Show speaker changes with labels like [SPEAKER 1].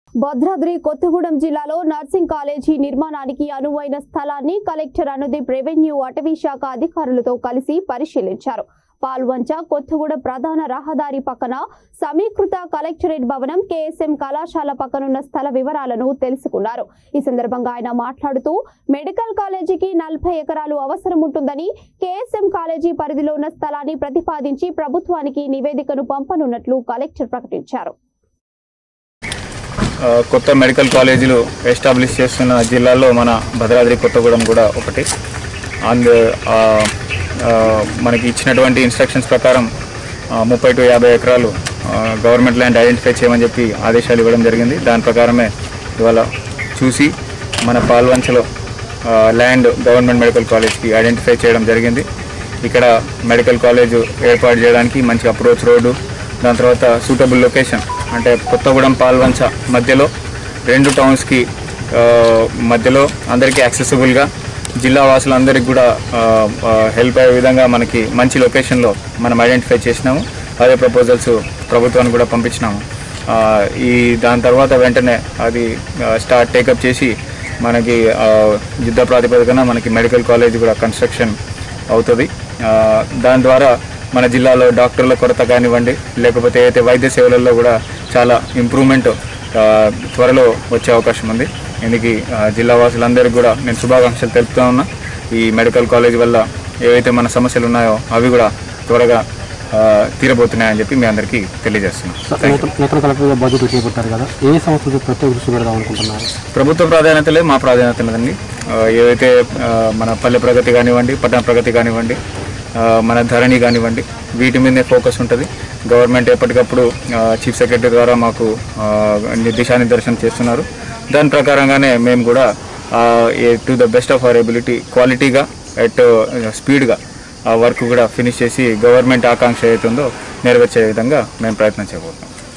[SPEAKER 1] భద్రాద్రి కొత్తగూడెం జిల్లాలో nursing college నిర్మాణానికి అనువైన స్థలాన్ని కలెక్టర్ అనుదీప్ రెవెన్యూ అటవీ శాఖ అధికారులతో కలిసి పరిశీలించారు పాల్వంచ కొత్తగూడెం ప్రధాన రహదారి పక్కన సమీకృత కలెక్టరేట్ భవనం కేఎస్ఎం కళాశాల పక్కనున్న స్థల వివరాలను తెలుసుకున్నారు ఈ సందర్భంగా ఆయన మాట్లాడుతూ మెడికల్ కాలేజీకి నలభై ఎకరాలు అవసరం ఉంటుందని కేఎస్ఎం కాలేజీ పరిధిలో ఉన్న స్థలాన్ని ప్రతిపాదించి ప్రభుత్వానికి నివేదికను పంపనున్నట్లు కలెక్టర్ ప్రకటించారు
[SPEAKER 2] ఆ, కొత్త మెడికల్ కాలేజీలు ఎస్టాబ్లిష్ చేస్తున్న జిల్లాల్లో మన భద్రాద్రి కొత్తగూడెం కూడా ఒకటి అండ్ ఆ, ఆ, మనకి ఇచ్చినటువంటి ఇన్స్ట్రక్షన్స్ ప్రకారం ఆ, ముప్పై టు యాభై ఎకరాలు ఆ, గవర్నమెంట్ ల్యాండ్ ఐడెంటిఫై చేయమని చెప్పి ఆదేశాలు ఇవ్వడం జరిగింది దాని ప్రకారమే ఇవాళ చూసి మన పాల్వంచలో ఆ, ల్యాండ్ గవర్నమెంట్ మెడికల్ కాలేజ్కి ఐడెంటిఫై చేయడం జరిగింది ఇక్కడ మెడికల్ కాలేజ్ ఏర్పాటు చేయడానికి మంచి అప్రోచ్ రోడ్డు దాని తర్వాత సూటబుల్ లొకేషన్ అంటే కొత్తగూడెం పాల్వంచ మధ్యలో రెండు టౌన్స్కి ఆ, మధ్యలో అందరికీ యాక్సెసిబుల్గా జిల్లా వాసులందరికీ కూడా హెల్ప్ అయ్యే విధంగా మనకి మంచి లొకేషన్లో మనం ఐడెంటిఫై చేసినాము అదే ప్రపోజల్స్ ప్రభుత్వానికి కూడా పంపించినాము ఆ, ఈ దాని తర్వాత వెంటనే అది స్టార్ట్ టేకప్ చేసి మనకి ఆ, యుద్ధ ప్రాతిపదికన మనకి మెడికల్ కాలేజ్ కూడా కన్స్ట్రక్షన్ అవుతుంది ఆ, దాని ద్వారా మన జిల్లాలో డాక్టర్ల కొరత కానివ్వండి లేకపోతే ఏదైతే వైద్య సేవలలో కూడా చాలా ఇంప్రూవ్మెంట్ ఆ, త్వరలో వచ్చే అవకాశం ఉంది ఇందుకు ఆ, జిల్లా వాసులందరికీ కూడా నేను శుభాకాంక్షలు తెలుపుతా ఉన్నా ఈ మెడికల్ కాలేజ్ వల్ల ఏవైతే మన సమస్యలు ఉన్నాయో అవి కూడా త్వరగా ఆ, తీరబోతున్నాయని చెప్పి మీ అందరికీ తెలియజేస్తున్నాను
[SPEAKER 3] నూతన నూతన కలెక్టర్గా బాధ్యతలు చేపట్టారు కదా ఏ సంస్థలకు ప్రత్యేక దృష్టి పెడదాం అనుకుంటున్నారు
[SPEAKER 2] ప్రభుత్వ ప్రాధాన్యతలే మా ప్రాధాన్యతలండి ఆ, ఏవైతే ఆ, మన పల్లె ప్రగతి కానివ్వండి పట్టణ ప్రగతి కానివ్వండి ఆ, మన ధరణి కానివ్వండి వీటి మీదే ఫోకస్ ఉంటుంది గవర్నమెంట్ ఎప్పటికప్పుడు ఆ, చీఫ్ సెక్రటరీ ద్వారా మాకు ఆ, ని- దిశానిర్దేశం చేస్తున్నారు దాని ప్రకారంగానే మేము కూడా to the best of our ability క్వాలిటీగా ఎట్ స్పీడ్గా ఆ వర్క్ కూడా ఫినిష్ చేసి గవర్నమెంట్ ఆకాంక్ష ఏదైతుందో నెరవేర్చే విధంగా మేము ప్రయత్నం చేయబోతున్నాం